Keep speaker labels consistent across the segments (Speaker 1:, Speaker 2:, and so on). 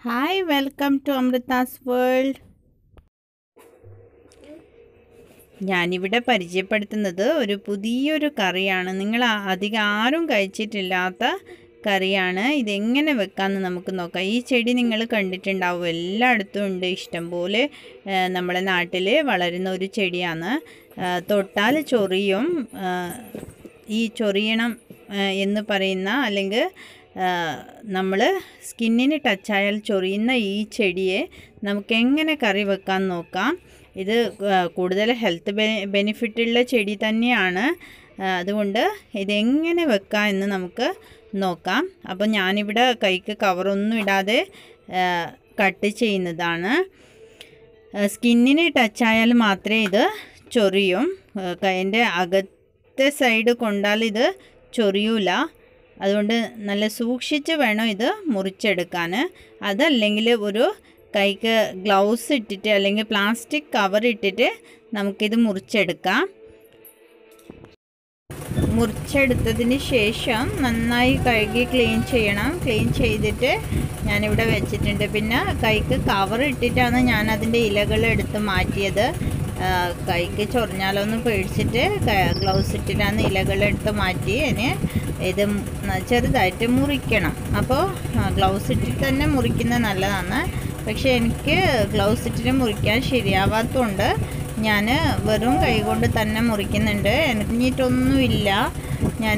Speaker 1: hi welcome to Amrutha's world ഞാനിവിടെ പരിചയപ്പെടുത്തുന്നത് ഒരു പുതിയൊരു കറിയാണ് നിങ്ങൾ ആ- അധികം ആരും കഴിച്ചിട്ടില്ലാത്ത കറിയാണ് ഇതെങ്ങനെ വെക്കാമെന്ന് നമുക്ക് നോക്കാം ഈ ചെടി നിങ്ങൾ കണ്ടിട്ടുണ്ടാവും എല്ലായിടത്തും ഉണ്ട് ഇഷ്ടംപോലെ ആ, നമ്മുടെ നാട്ടിൽ വളരുന്ന ഒരു ചെടിയാണ് ആ, തൊട്ടാൽ ചൊറിയും ആ, ഈ ചൊറിയണം ആ, എന്ന് പറയുന്ന അല്ലെങ്കിൽ നമ്മൾ സ്കിന്നിന് ടച്ചായാൽ ചൊറിയുന്ന ഈ ചെടിയെ നമുക്ക് എങ്ങനെ കറി വെക്കാൻ നോക്കാം ഇത് ആ, കൂടുതൽ ഹെൽത്ത് ബെനിഫിറ്റുള്ള ചെടി തന്നെയാണ് ആ, അതുകൊണ്ട് ഇതെങ്ങനെ വെക്കാം എന്ന് നമുക്ക് നോക്കാം അപ്പോൾ ഞാനിവിടെ കൈക്ക് കവറൊന്നും ഇടാതെ ആ, കട്ട് ചെയ്യുന്നതാണ് സ്കിന്നിന് ടച്ചായാൽ മാത്രമേ ഇത് ചൊറിയും കൈൻ്റെ അകത്തെ സൈഡ് കൊണ്ടാൽ ഇത് ചൊറിയൂല അതുകൊണ്ട് നല്ല സൂക്ഷിച്ച് വേണം ഇത് മുറിച്ചെടുക്കാൻ അതല്ലെങ്കിൽ ഒരു കൈക്ക് ഗ്ലൗസ് ഇട്ടിട്ട് അല്ലെങ്കിൽ പ്ലാസ്റ്റിക് കവർ ഇട്ടിട്ട് നമുക്കിത് മുറിച്ചെടുക്കാം മുറിച്ചെടുത്തതിന് ശേഷം നന്നായി കഴുകി ക്ലീൻ ചെയ്യണം ക്ലീൻ ചെയ്തിട്ട് ഞാനിവിടെ വെച്ചിട്ടുണ്ട് പിന്നെ കൈക്ക് കവർ ഇട്ടിട്ടാണ് ഞാൻ അതിൻ്റെ ഇലകൾ എടുത്ത് മാറ്റിയത് ആ, കൈക്ക് ചൊറിഞ്ഞാലൊന്ന് പേടിച്ചിട്ട് ഗ്ലൗസ് ഇട്ടിട്ടാണ് ഇലകൾ എടുത്ത് മാറ്റി അതിന് ഇത് ന- ചെറുതായിട്ട് മുറിക്കണം അപ്പോൾ ഗ്ലൗസ് ഇട്ടിട്ട് തന്നെ മുറിക്കുന്നത് നല്ലതാണ് പക്ഷേ എനിക്ക് ഗ്ലൗസ് ഇട്ടിട്ട് മുറിക്കാൻ ശരിയാവാത്തതുകൊണ്ട് ഞാൻ വെറും കൈ കൊണ്ട് തന്നെ മുറിക്കുന്നുണ്ട് എനിക്കിട്ടൊന്നുമില്ല ഞാൻ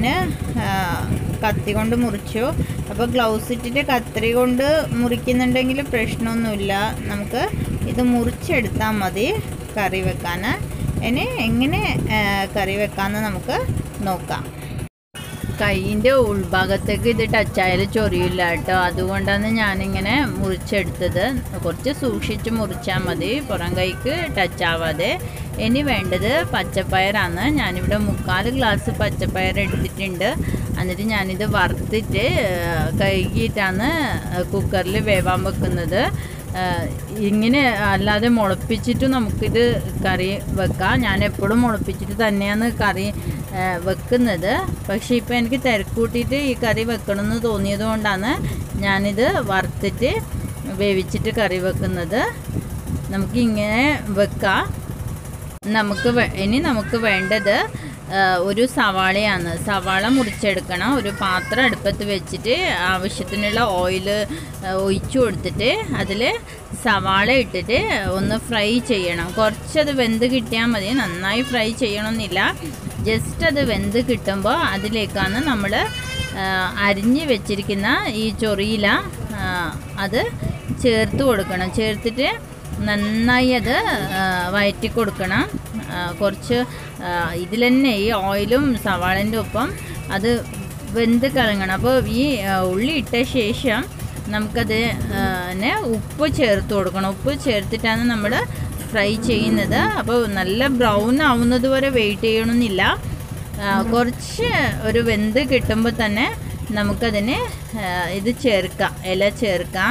Speaker 1: കത്തി കൊണ്ട് മുറിച്ചു അപ്പോൾ ഗ്ലൗസ് ഇട്ടിട്ട് കത്രി കൊണ്ട് മുറിക്കുന്നുണ്ടെങ്കിൽ പ്രശ്നമൊന്നുമില്ല നമുക്ക് ഇത് മുറിച്ചെടുത്താൽ മതി കറി വെക്കാൻ ഇനി എങ്ങനെ ആ, കറി വെക്കാമെന്ന് നമുക്ക് നോക്കാം കൈയിൻ്റെ ഉൾഭാഗത്തേക്ക് ഇത് ടച്ചായാലും ചൊറിയില്ല കേട്ടോ അതുകൊണ്ടാണ് ഞാനിങ്ങനെ മുറിച്ചെടുത്തത് കുറച്ച് സൂക്ഷിച്ച് മുറിച്ചാൽ മതി പുറം കൈക്ക് ടച്ച് ആവാതെ ഇനി വേണ്ടത് പച്ചപ്പയറാണ് ഞാനിവിടെ മുക്കാൽ ഗ്ലാസ് പച്ചപ്പയർ എടുത്തിട്ടുണ്ട് എന്നിട്ട് ഞാനിത് വറുത്തിട്ട് ആ, കഴുകിയിട്ടാണ് കുക്കറിൽ വേവാൻ വെക്കുന്നത് ആ, ഇങ്ങനെ അല്ലാതെ മുളപ്പിച്ചിട്ട് നമുക്കിത് കറി വെക്കാം ഞാൻ എപ്പോഴും മുളപ്പിച്ചിട്ട് തന്നെയാണ് കറി ആ, വെക്കുന്നത് പക്ഷേ ഇപ്പോൾ എനിക്ക് തിരക്കൂട്ടിയിട്ട് ഈ കറി വെക്കണമെന്ന് തോന്നിയത് കൊണ്ടാണ് ഞാനിത് വറുത്തിട്ട് വേവിച്ചിട്ട് കറി വെക്കുന്നത് നമുക്ക് ഇങ്ങനെ വെക്കാം നമുക്ക് വേ- ഇനി നമുക്ക് വേണ്ടത് ആ, ഒരു സവാളയാണ് സവാള മുറിച്ചെടുക്കണം ഒരു പാത്രം അടുപ്പത്ത് വെച്ചിട്ട് ആവശ്യത്തിനുള്ള ഓയിൽ ഒഴിച്ചു കൊടുത്തിട്ട് അതിൽ സവാള ഇട്ടിട്ട് ഒന്ന് ഫ്രൈ ചെയ്യണം കുറച്ചത് വെന്ത് കിട്ടിയാൽ മതി നന്നായി ഫ്രൈ ചെയ്യണമെന്നില്ല ജസ്റ്റ് അത് വെന്ത് കിട്ടുമ്പോൾ അതിലേക്കാണ് നമ്മൾ അരിഞ്ഞ് വെച്ചിരിക്കുന്ന ഈ ചൊറിയില ആ, അത് ചേർത്ത് കൊടുക്കണം ചേർത്തിട്ട് നന്നായി അത് ആ, വഴറ്റി കൊടുക്കണം ആ, കുറച്ച് ഇതിൽ തന്നെ ഈ ഓയിലും സവാളൻ്റെ ഒപ്പം അത് വെന്ത് കലങ്ങണം അപ്പോൾ ഈ ആ, ഉള്ളി ഇട്ട ശേഷം നമുക്കത് ആ, നെ ഉപ്പ് ചേർത്ത് കൊടുക്കണം ഉപ്പ് ചേർത്തിട്ടാണ് നമ്മൾ ഫ്രൈ ചെയ്യുന്നത് അപ്പോൾ നല്ല ബ്രൗൺ ആവുന്നത് വരെ വെയിറ്റ് ചെയ്യണമെന്നില്ല ആ, കുറച്ച് ഒരു വെന്ത് കിട്ടുമ്പോൾ തന്നെ നമുക്കതിന് ആ, ഇത് ചേർക്കാം ഇല ചേർക്കാം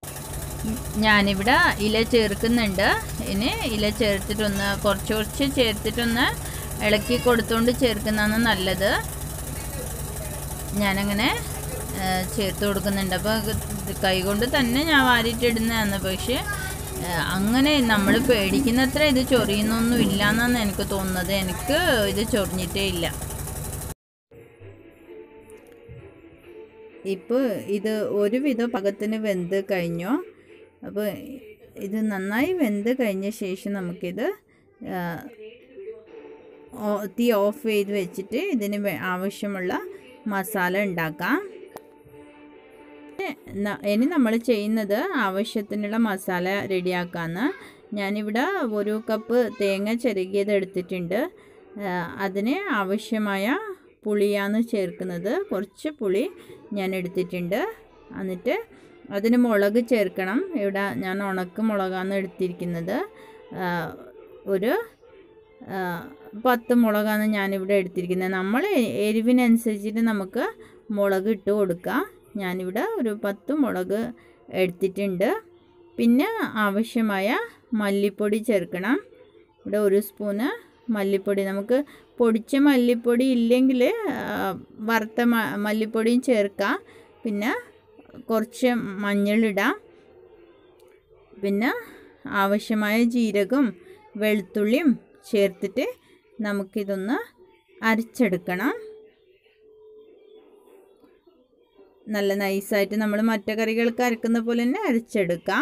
Speaker 1: ഞാനിവിടെ ഇല ചേർക്കുന്നുണ്ട് ഇനി ഇല ചേർത്തിട്ടൊന്ന് കുറച്ച് കുറച്ച് ചേർത്തിട്ടൊന്ന് ഇളക്കി കൊടുത്തുകൊണ്ട് ചേർക്കുന്നതാണ് നല്ലത് ഞാനങ്ങനെ ആ, ചേർത്ത് കൊടുക്കുന്നുണ്ട് അപ്പോൾ കൈകൊണ്ട് തന്നെ ഞാൻ വാരിയിട്ടിടുന്നതാണ് പക്ഷേ ആ, അങ്ങനെ നമ്മൾ പേടിക്കുന്നത്ര ഇത് ചൊറിയുന്നൊന്നും ഇല്ല എന്നാണ് എനിക്ക് തോന്നുന്നത് എനിക്ക് ഇത് ചൊറിഞ്ഞിട്ടേ ഇല്ല ഇപ്പോൾ ഇത് ഒരുവിധം പകത്തിന് വെന്ത് കഴിഞ്ഞു അപ്പോൾ ഇത് നന്നായി വെന്ത് കഴിഞ്ഞ ശേഷം നമുക്കിത് ആ, ഓ- തീ ഓഫ് ചെയ്ത് വെച്ചിട്ട് ഇതിന് വേ- ആവശ്യമുള്ള മസാല ഉണ്ടാക്കാം ന- ഇനി നമ്മൾ ചെയ്യുന്നത് ആവശ്യത്തിനുള്ള മസാല റെഡിയാക്കാന്ന് ഞാനിവിടെ ഒരു കപ്പ് തേങ്ങ ചിരകിയത് എടുത്തിട്ടുണ്ട് ആ, അതിന് ആവശ്യമായ പുളിയാണ് ചേർക്കുന്നത് കുറച്ച് പുളി ഞാൻ എടുത്തിട്ടുണ്ട് എന്നിട്ട് അതിന് മുളക് ചേർക്കണം ഇവിടെ ഞാൻ ഉണക്ക് മുളകാണ് എടുത്തിരിക്കുന്നത് ആ, ഒരു ആ, പത്ത് മുളകാണ് ഞാനിവിടെ എടുത്തിരിക്കുന്നത് നമ്മൾ എ- എരിവിനനുസരിച്ചിട്ട് നമുക്ക് മുളക് ഇട്ട് കൊടുക്കാം ഞാനിവിടെ ഒരു പത്ത് മുളക് എടുത്തിട്ടുണ്ട് പിന്നെ ആവശ്യമായ മല്ലിപ്പൊടി ചേർക്കണം ഇവിടെ ഒരു സ്പൂണ് മല്ലിപ്പൊടി നമുക്ക് പൊടിച്ച മല്ലിപ്പൊടി ഇല്ലെങ്കിൽ ആ, വറുത്ത മ മല്ലിപ്പൊടിയും ചേർക്കാം പിന്നെ കുറച്ച് മഞ്ഞളിടാം പിന്നെ ആവശ്യമായ ജീരകവും വെളുത്തുള്ളിയും ചേർത്തിട്ട് നമുക്കിതൊന്ന് അരച്ചെടുക്കണം നല്ല നൈസായിട്ട് നമ്മൾ മറ്റു കറികൾക്ക് അരക്കുന്ന പോലെ തന്നെ അരച്ചെടുക്കാം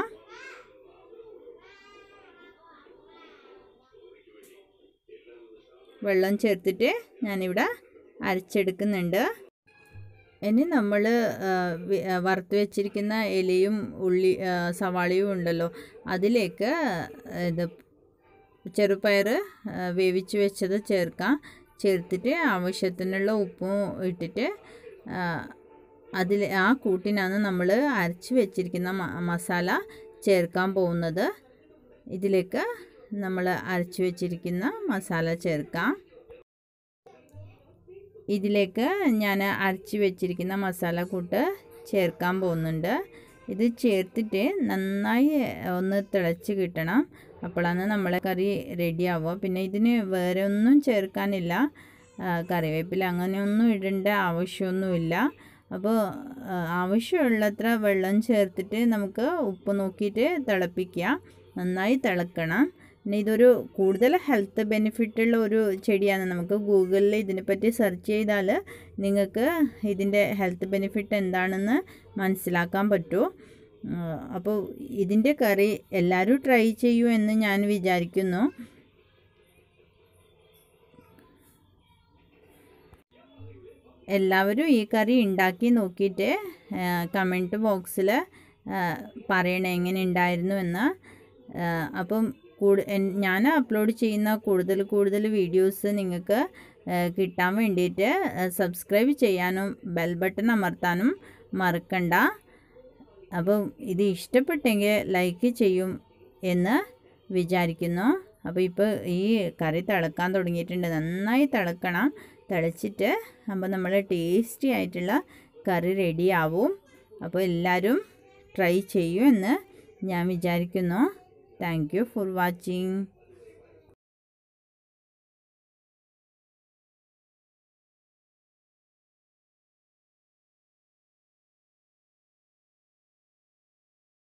Speaker 1: വെള്ളം ചേർത്തിട്ട് ഞാനിവിടെ അരച്ചെടുക്കുന്നുണ്ട് ഇനി നമ്മൾ വറുത്ത് വെച്ചിരിക്കുന്ന ഇലയും ഉള്ളി ആ, സവാളയും ഉണ്ടല്ലോ അതിലേക്ക് ഇത് ചെറുപയർ ആ, വേവിച്ച് വെച്ചത് ചേർക്കാം ചേർത്തിട്ട് ആവശ്യത്തിനുള്ള ഉപ്പും ഇട്ടിട്ട് അതിൽ ആ കൂട്ടിനാണ് നമ്മൾ അരച്ച് വെച്ചിരിക്കുന്ന മ- മസാല ചേർക്കാൻ പോകുന്നത് ഇതിലേക്ക് നമ്മൾ അരച്ച് വെച്ചിരിക്കുന്ന മസാല ചേർക്കാം ഇതിലേക്ക് ഞാൻ അരച്ച് വെച്ചിരിക്കുന്ന മസാല കൂട്ട് ചേർക്കാൻ പോകുന്നുണ്ട് ഇത് ചേർത്തിട്ട് നന്നായി ഒന്ന് തിളച്ച് കിട്ടണം അപ്പോഴാണ് നമ്മളെ കറി റെഡി ആവുക പിന്നെ ഇതിന് വേറെ ഒന്നും ചേർക്കാനില്ല ആ, കറിവേപ്പില അങ്ങനെയൊന്നും ഇടേണ്ട ആവശ്യമൊന്നുമില്ല അപ്പോൾ ആ, ആവശ്യമുള്ളത്ര വെള്ളം ചേർത്തിട്ട് നമുക്ക് ഉപ്പ് നോക്കിയിട്ട് തിളപ്പിക്കുക നന്നായി തിളക്കണം പിന്നെ ഇതൊരു കൂടുതൽ ഹെൽത്ത് ബെനിഫിറ്റുള്ള ഒരു ചെടിയാണ് നമുക്ക് ഗൂഗിളിൽ ഇതിനെപ്പറ്റി സെർച്ച് ചെയ്താൽ നിങ്ങൾക്ക് ഇതിൻ്റെ ഹെൽത്ത് ബെനിഫിറ്റ് എന്താണെന്ന് മനസ്സിലാക്കാൻ പറ്റൂ അപ്പോൾ ഇതിൻ്റെ കറി എല്ലാവരും ട്രൈ ചെയ്യൂ എന്ന് ഞാൻ വിചാരിക്കുന്നു എല്ലാവരും ഈ കറി ഉണ്ടാക്കി നോക്കിയിട്ട് കമൻറ്റ് ബോക്സിൽ പറയണേ എങ്ങനെ ഉണ്ടായിരുന്നു എന്ന് ആ, അപ്പം കൂടു എൻ- ഞാൻ അപ്ലോഡ് ചെയ്യുന്ന കൂടുതൽ കൂടുതൽ വീഡിയോസ് നിങ്ങൾക്ക് ആ, കിട്ടാൻ വേണ്ടിയിട്ട് സബ്സ്ക്രൈബ് ചെയ്യാനും ബെൽ ബട്ടൺ അമർത്താനും മറക്കണ്ട അപ്പം ഇത് ഇഷ്ടപ്പെട്ടെങ്കിൽ ലൈക്ക് ചെയ്യും എന്ന് വിചാരിക്കുന്നു അപ്പോൾ ഇപ്പോൾ ഈ കറി തിളക്കാൻ തുടങ്ങിയിട്ടുണ്ട് നന്നായി തിളക്കണം തിളച്ചിട്ട് അപ്പോൾ നമ്മൾ ടേസ്റ്റി ആയിട്ടുള്ള കറി റെഡിയാവും അപ്പോൾ എല്ലാവരും ട്രൈ ചെയ്യും എന്ന് ഞാൻ വിചാരിക്കുന്നു താങ്ക് യു ഫോർ വാച്ചിങ്